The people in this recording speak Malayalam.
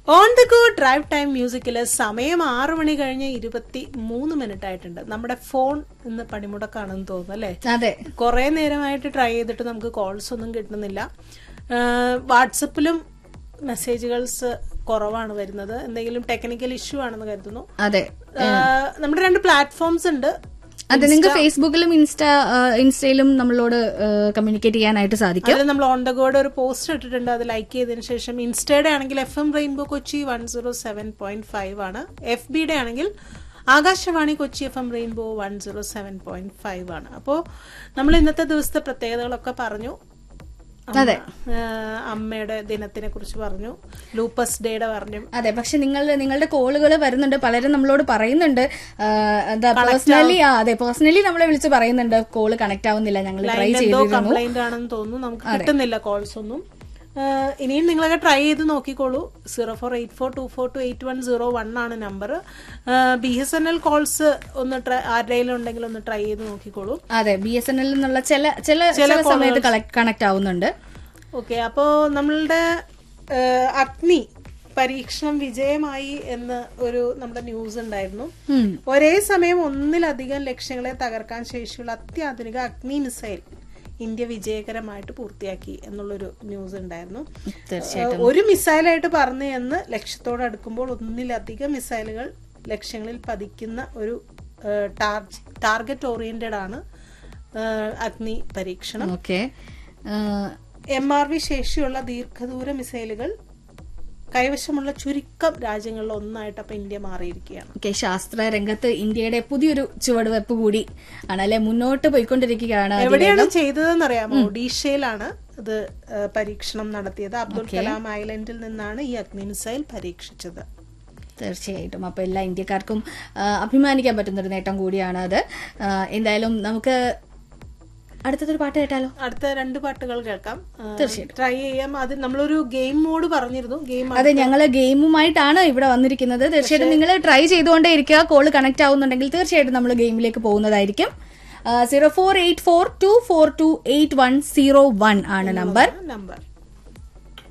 On the go drive time മ്യൂസിക്കിൽ സമയം ആറു മണി കഴിഞ്ഞ് ഇരുപത്തി മൂന്ന് മിനിറ്റ് ആയിട്ടുണ്ട് നമ്മുടെ ഫോൺ ഇന്ന് പണിമുടക്കാണെന്ന് തോന്നുന്നു അല്ലേ അതെ കുറെ നേരമായിട്ട് ട്രൈ ചെയ്തിട്ട് നമുക്ക് കോൾസ് ഒന്നും കിട്ടുന്നില്ല വാട്സപ്പിലും മെസ്സേജുകൾസ് കുറവാണ് വരുന്നത് എന്തെങ്കിലും ടെക്നിക്കൽ ഇഷ്യൂ ആണെന്ന് കരുതുന്നു അതെ ആ, നമ്മുടെ രണ്ട് പ്ലാറ്റ്ഫോംസ് ഉണ്ട് അതെ നിങ്ങൾക്ക് ഫേസ്ബുക്കിലും ഇൻസ്റ്റ ആ, ഇൻസ്റ്റയിലും നമ്മളോട് കമ്മ്യൂണിക്കേറ്റ് ചെയ്യാനായിട്ട് സാധിക്കും അതിൽ നമ്മൾ ഓൺ ദ ഗോഡ് ഒരു പോസ്റ്റ് ഇട്ടിട്ടുണ്ട് അത് ലൈക്ക് ചെയ്തതിന് ശേഷം ഇൻസ്റ്റയുടെ ആണെങ്കിൽ F M rainbow Kochi one zero seven point five ആണ് എഫ് ബിയുടെ ആണെങ്കിൽ Akashvani Kochi F M rainbow one zero seven point five ആണ് അപ്പോൾ നമ്മൾ ഇന്നത്തെ ദിവസത്തെ പ്രത്യേകതകളൊക്കെ പറഞ്ഞു അമ്മ, അതെ. ആ, അമ്മയുടെ ദിനത്തിനെ കുറിച്ച് പറഞ്ഞു ലൂപ്പസ് ഡേയുടെ പറഞ്ഞു അതെ പക്ഷെ നിങ്ങൾ നിങ്ങളുടെ കോളുകൾ വരുന്നുണ്ട് പലരും നമ്മളോട് പറയുന്നുണ്ട് ആ, എന്താ പേഴ്സണലി ആ അതെ പേഴ്സണലി നമ്മളെ വിളിച്ച് പറയുന്നുണ്ട് കോള് കണക്ട് ആവുന്നില്ല ഞങ്ങൾ ട്രൈ ലൈൻ എന്തോ ചെയ്തിരുന്നു കംപ്ലൈന്റ് ആണെന്ന് തോന്നുന്നു നമുക്ക് കിട്ടുന്നില്ല കോൾസ് ഒന്നും ഏഹ് ഇനിയും നിങ്ങളൊക്കെ ട്രൈ ചെയ്ത് നോക്കിക്കോളൂ zero four eight four two four two eight one zero one ആണ് number B S N L calls ഒന്ന് ട്രൈ ആരുടെയിലും ഉണ്ടെങ്കിൽ ഒന്ന് ട്രൈ ചെയ്ത് നോക്കിക്കോളൂ അതെ ബി എസ് എൻ എൽ എന്നുള്ള ചില ചില ചില സമയത്ത് കണക്ട് ആവുന്നുണ്ട് ഓക്കെ അപ്പോൾ നമ്മളുടെ ഏഹ് അഗ്നി പരീക്ഷണം വിജയമായി എന്ന് ഒരു നമ്മുടെ ന്യൂസ് ഉണ്ടായിരുന്നു ഉം. ഒരേ സമയം ഒന്നിലധികം ലക്ഷ്യങ്ങളെ തകർക്കാൻ ശേഷിയുള്ള അത്യാധുനിക അഗ്നി മിസൈൽ ഇന്ത്യ വിജയകരമായിട്ട് പൂർത്തിയാക്കി എന്നുള്ളൊരു ന്യൂസ് ഉണ്ടായിരുന്നു തീർച്ചയായും ഏഹ് ഒരു മിസൈലായിട്ട് പറഞ്ഞു എന്ന് ലക്ഷ്യത്തോട് അടുക്കുമ്പോൾ ഒന്നിലധികം മിസൈലുകൾ ലക്ഷ്യങ്ങളിൽ പതിക്കുന്ന ഒരു ഏഹ് ടാർജ് ടാർഗറ്റ് ഓറിയന്റഡ് ആണ് ഏഹ് അഗ്നി പരീക്ഷണം ഓക്കെ എം ആർ വി ശേഷിയുള്ള ദീർഘദൂര മിസൈലുകൾ കൈവശമുള്ള ചുരുക്കം രാജ്യങ്ങളിൽ ഒന്നായിട്ട് അപ്പൊ ഇന്ത്യ മാറിയിരിക്കുകയാണ് ഓക്കെ ശാസ്ത്ര രംഗത്ത് ഇന്ത്യയുടെ പുതിയൊരു ചുവടുവെപ്പ് കൂടി ആണ് അല്ലെ മുന്നോട്ട് പോയിക്കൊണ്ടിരിക്കുകയാണ് എവിടെയാണ് ചെയ്തതെന്ന് അറിയാമോ ഒഡീഷയിലാണ് ഇത് ഏഹ്, പരീക്ഷണം നടത്തിയത് അബ്ദുൽ കലാം ഐലൻഡിൽ നിന്നാണ് ഈ അഗ്നി മിസൈൽ പരീക്ഷിച്ചത് തീർച്ചയായിട്ടും അപ്പൊ എല്ലാ ഇന്ത്യക്കാർക്കും ആ, അഭിമാനിക്കാൻ പറ്റുന്ന ഒരു നേട്ടം കൂടിയാണ് അത് ആ, എന്തായാലും നമുക്ക് അടുത്തതൊരു പാട്ട് കേട്ടാലോ അടുത്ത രണ്ട് പാട്ടുകൾ കേൾക്കാം തീർച്ചയായിട്ടും. ട്രൈ ചെയ്യാം അത് നമ്മളൊരു ഗെയിം മോഡ് പറഞ്ഞിരുന്നു ഗെയിം അതെ ഞങ്ങള് ഗെയിമുമായിട്ടാണ് ഇവിടെ വന്നിരിക്കുന്നത് തീർച്ചയായിട്ടും നിങ്ങൾ ട്രൈ ചെയ്തുകൊണ്ടേ ഇരിക്കുക കോള് കണക്ട് ആവുന്നുണ്ടെങ്കിൽ തീർച്ചയായിട്ടും നമ്മൾ ഗെയിമിലേക്ക് പോകുന്നതായിരിക്കും zero four eight four two four two eight one zero one ആണ് നമ്പർ നമ്പർ